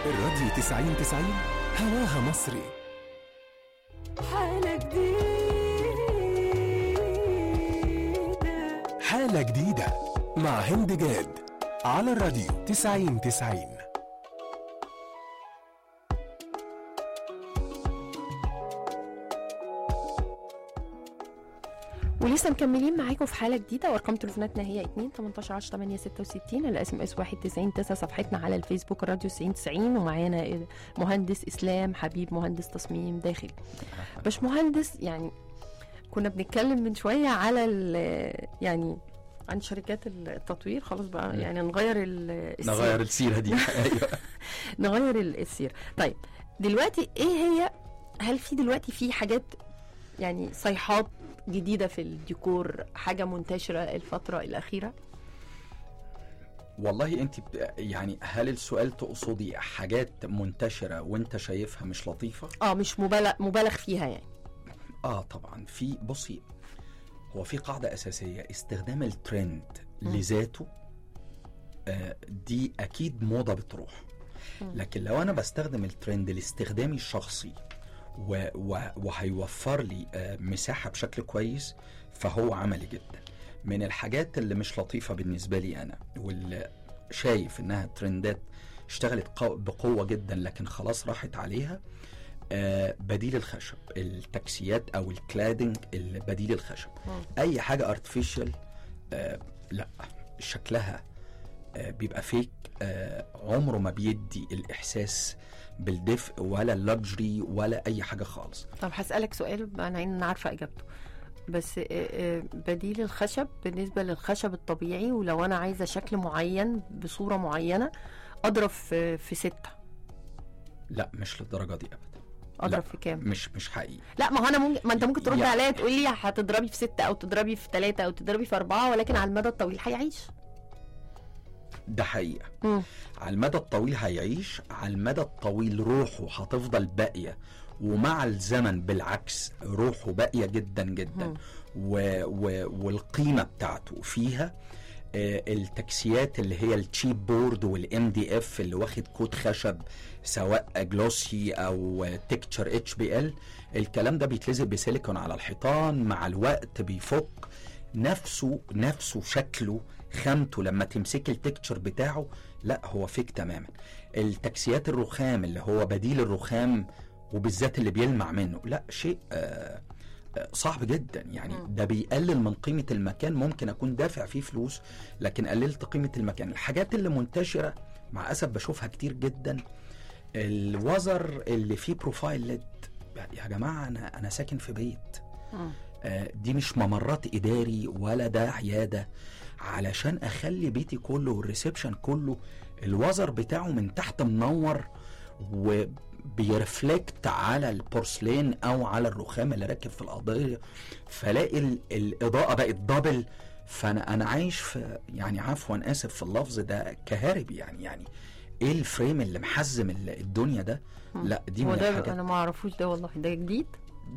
الراديو 90 90 هواها مصري حالة جديدة حالة جديدة مع هند جاد على الراديو 90 90 ولسه مكملين معاكم في حاله جديده وارقام تليفوناتنا هي 2 18 10 8 66 الاس ام اس 91 9 صفحتنا على الفيسبوك الراديو 90 90 ومعانا مهندس اسلام حبيب مهندس تصميم داخلي باش مهندس يعني كنا بنتكلم من شويه على ال- يعني عن شركات التطوير خلاص بقى مم. يعني نغير ال- السير. نغير السيره دي ايوه نغير ال- السير طيب دلوقتي ايه هي هل في دلوقتي في حاجات يعني صيحات جديده في الديكور حاجه منتشره الفتره الاخيره والله انت ب- يعني هل السؤال تقصدي حاجات منتشره وانت شايفها مش لطيفه اه مش مبالغ مبالغ فيها يعني اه طبعا في بصي هو في قاعده اساسيه استخدام الترند مم. لذاته آه دي اكيد موضه بتروح مم. لكن لو انا بستخدم الترند لاستخدامي الشخصي و و وهيوفر لي آه مساحه بشكل كويس فهو عملي جدا من الحاجات اللي مش لطيفه بالنسبه لي انا واللي شايف انها ترندات اشتغلت قو- بقوه جدا لكن خلاص راحت عليها آه، بديل الخشب التكسيات او الكلادنج بديل الخشب مم. اي حاجه ارتفيشال آه لا شكلها آه بيبقى فيك آه عمره ما بيدي الاحساس بالدفء ولا اللكجري ولا اي حاجه خالص طب هسالك سؤال انا انا عارفه اجابته بس آه، آه، بديل الخشب بالنسبه للخشب الطبيعي ولو انا عايزه شكل معين بصوره معينه اضرب في في ستة لا مش للدرجه دي ابدا اضرب لا. في كام مش مش حقيقي لا ما هو انا ممكن ما انت ممكن ترد يعني- عليا تقول لي هتضربي في ستة او تضربي في ثلاثة او تضربي في أربعة ولكن على المدى الطويل هيعيش ده حقيقه مم. على المدى الطويل هيعيش على المدى الطويل روحه هتفضل باقيه ومع الزمن بالعكس روحه باقيه جدا جدا مم. و و والقيمه بتاعته فيها آه، التكسيات اللي هي التشيب بورد والام دي اف اللي واخد كود خشب سواء جلوسي او تكتشر اتش بي ال الكلام ده بيتلزق بسيليكون على الحيطان مع الوقت بيفك نفسه نفسه شكله خامته لما تمسك التكتشر بتاعه لا هو فيك تماما التكسيات الرخام اللي هو بديل الرخام وبالذات اللي بيلمع منه لا شيء آه آه، صعب جدا يعني مم. ده بيقلل من قيمة المكان ممكن أكون دافع فيه فلوس لكن قللت قيمة المكان الحاجات اللي منتشرة مع أسف بشوفها كتير جدا الوزر اللي فيه بروفايل ليد يا جماعة أنا أنا ساكن في بيت مم. آه، دي مش ممرات اداري ولا ده عياده علشان اخلي بيتي كله والريسبشن كله الوزر بتاعه من تحت منور وبيرفلكت على البورسلين او على الرخام اللي راكب في القضيه فلاقي ال- الاضاءه بقت دبل فانا انا عايش في يعني عفوا اسف في اللفظ ده كهارب يعني يعني ايه الفريم اللي محزم ال- الدنيا ده مم. لا دي هو من ده الحاجات انا ما اعرفوش ده والله ده جديد